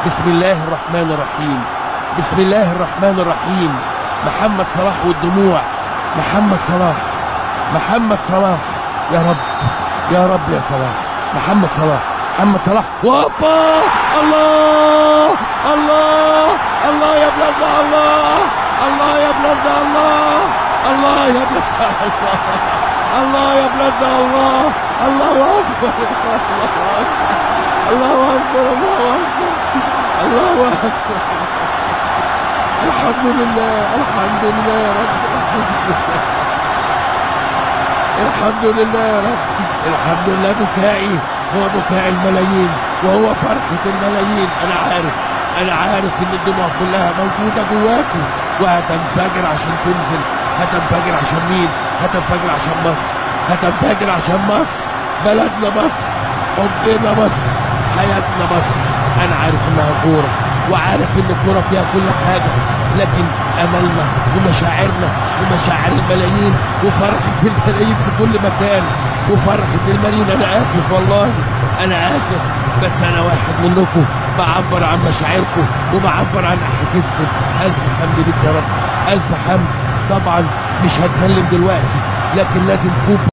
بسم الله الرحمن الرحيم بسم الله الرحمن الرحيم محمد صلاح والدموع محمد صلاح محمد صلاح يا رب يا رب يا صلاح محمد صلاح محمد صلاح وابا الله الله الله يا بلاد الله الله يا بلاد الله الله يا بلاد الله الله يا بلاد الله الله اكبر الله اكبر الله اكبر الله اكبر الحمد لله الحمد لله يا رب الحمد لله يا رب الحمد لله بكائي هو بكاء الملايين وهو فرحة الملايين أنا عارف أنا عارف إن الدموع كلها موجودة جواكم وهتنفجر عشان تنزل هتنفجر عشان مين؟ هتنفجر عشان مصر هتنفجر عشان مصر بلدنا مصر حبنا مصر حياتنا مصر أنا عارف إنها كورة وعارف إن الكورة فيها كل حاجة لكن أملنا ومشاعرنا ومشاعر الملايين وفرحة الملايين في كل مكان وفرحة الملايين أنا آسف والله أنا آسف بس أنا واحد منكم بعبر عن مشاعركم وبعبر عن أحاسيسكم ألف حمد لك يا رب ألف حمد طبعا مش هتكلم دلوقتي لكن لازم كوب